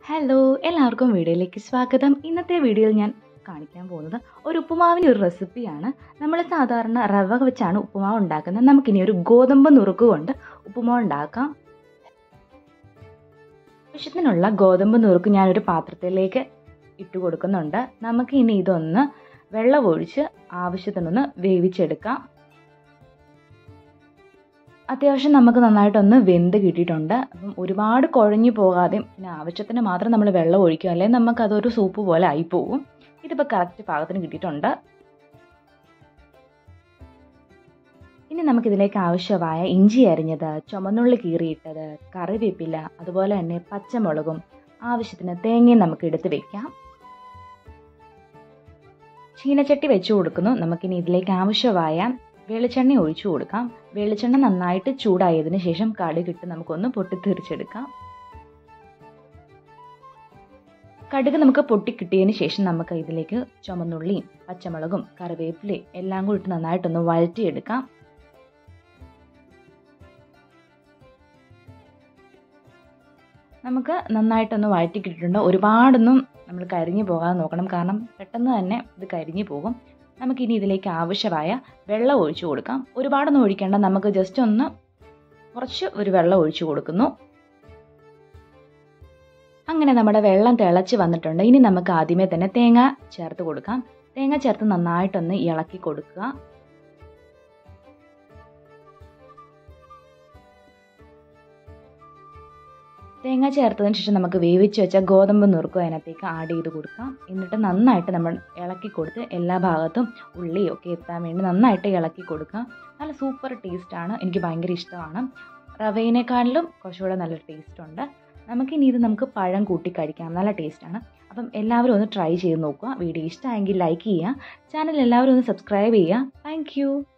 hello എല്ലാവർക്കും വീഡിയോയിലേക്ക് സ്വാഗതം ഇന്നത്തെ വീഡിയോയിൽ ഞാൻ കാണിക്കാൻ പോകുന്നത് ഒരു ഉപ്പുമാവിൻ്റെ ഒരു റെസിപ്പിയാണ് നമ്മൾ സാധാരണ റവ വെച്ചാണ് ഉപ്പുമാവ് ഉണ്ടാക്കുന്നത് നമുക്കിനി ഒരു ഗോതമ്പ് നുറുക്ക് കൊണ്ട് ഉപ്പുമാവ് ഉണ്ടാക്കാം ആവശ്യത്തിനുള്ള ഗോതമ്പ് നുറുക്ക് ഞാനൊരു പാത്രത്തിലേക്ക് ഇട്ട് കൊടുക്കുന്നുണ്ട് നമുക്ക് ഇനി ഇതൊന്ന് വെള്ളം ഒഴിച്ച് ആവശ്യത്തിനൊന്ന് വേവിച്ചെടുക്കാം അത്യാവശ്യം നമുക്ക് നന്നായിട്ടൊന്ന് വെന്ത് കിട്ടിയിട്ടുണ്ട് അപ്പം ഒരുപാട് കുഴഞ്ഞു പോകാതെയും പിന്നെ ആവശ്യത്തിന് മാത്രം നമ്മൾ വെള്ളം ഒഴിക്കും അല്ലെങ്കിൽ നമുക്കതൊരു സൂപ്പ് പോലെ ആയിപ്പോവും ഇതിപ്പോൾ കറക്റ്റ് പാകത്തിന് കിട്ടിയിട്ടുണ്ട് ഇനി നമുക്കിതിലേക്ക് ആവശ്യമായ ഇഞ്ചി അരിഞ്ഞത് ചുമന്നുള്ളി കീറിയിട്ടത് കറിവേപ്പില അതുപോലെ തന്നെ പച്ചമുളകും ആവശ്യത്തിന് തേങ്ങയും നമുക്ക് എടുത്ത് വെക്കാം ചീനച്ചട്ടി വെച്ച് കൊടുക്കുന്നു നമുക്കിനി ഇതിലേക്ക് ആവശ്യമായ വെളിച്ചെണ്ണ ഒഴിച്ചു കൊടുക്കാം വെളിച്ചെണ്ണ നന്നായിട്ട് ചൂടായതിനു ശേഷം കടുകിട്ട് നമുക്കൊന്ന് പൊട്ടിത്തെറിച്ചെടുക്കാം കടുക് നമുക്ക് പൊട്ടിക്കിട്ടിയതിന് ശേഷം നമുക്ക് ഇതിലേക്ക് ചുമന്നുള്ളിയും പച്ചമുളകും കറിവേപ്പിലയും എല്ലാം കൂടി ഇട്ട് നന്നായിട്ടൊന്ന് വഴറ്റിയെടുക്കാം നമുക്ക് നന്നായിട്ടൊന്ന് വഴറ്റി കിട്ടിയിട്ടുണ്ട് ഒരുപാടൊന്നും നമ്മൾ കരിഞ്ഞു പോകാതെ നോക്കണം കാരണം പെട്ടെന്ന് തന്നെ ഇത് കരിഞ്ഞു പോകും നമുക്കിനി ഇതിലേക്ക് ആവശ്യമായ വെള്ളം ഒഴിച്ചു കൊടുക്കാം ഒരുപാടൊന്നും ഒഴിക്കേണ്ട നമുക്ക് ജസ്റ്റ് ഒന്ന് കുറച്ച് ഒരു വെള്ളം ഒഴിച്ചു കൊടുക്കുന്നു അങ്ങനെ നമ്മുടെ വെള്ളം തിളച്ച് വന്നിട്ടുണ്ട് ഇനി നമുക്ക് ആദ്യമേ തന്നെ തേങ്ങ ചേർത്ത് കൊടുക്കാം തേങ്ങ ചേർത്ത് നന്നായിട്ടൊന്ന് ഇളക്കി കൊടുക്കുക തേങ്ങ ചേർത്തതിന് ശേഷം നമുക്ക് വേവിച്ച് വെച്ച ഗോതമ്പ് നുറുക്കും അതിനകത്തേക്ക് ആഡ് ചെയ്ത് കൊടുക്കാം എന്നിട്ട് നന്നായിട്ട് നമ്മൾ ഇളക്കി കൊടുത്ത് എല്ലാ ഭാഗത്തും ഉള്ളിയൊക്കെ എത്താൻ വേണ്ടി നന്നായിട്ട് ഇളക്കി കൊടുക്കുക നല്ല സൂപ്പർ ടേസ്റ്റാണ് എനിക്ക് ഭയങ്കര ഇഷ്ടമാണ് റവയിനേക്കാളിലും കുറച്ചുകൂടെ നല്ലൊരു ടേസ്റ്റ് ഉണ്ട് നമുക്കിനി ഇത് നമുക്ക് പഴം കൂട്ടി കഴിക്കാം നല്ല ടേസ്റ്റാണ് അപ്പം എല്ലാവരും ഒന്ന് ട്രൈ ചെയ്ത് നോക്കുക വീഡിയോ ഇഷ്ടമായെങ്കിൽ ലൈക്ക് ചെയ്യുക ചാനൽ എല്ലാവരും ഒന്ന് സബ്സ്ക്രൈബ് ചെയ്യുക താങ്ക്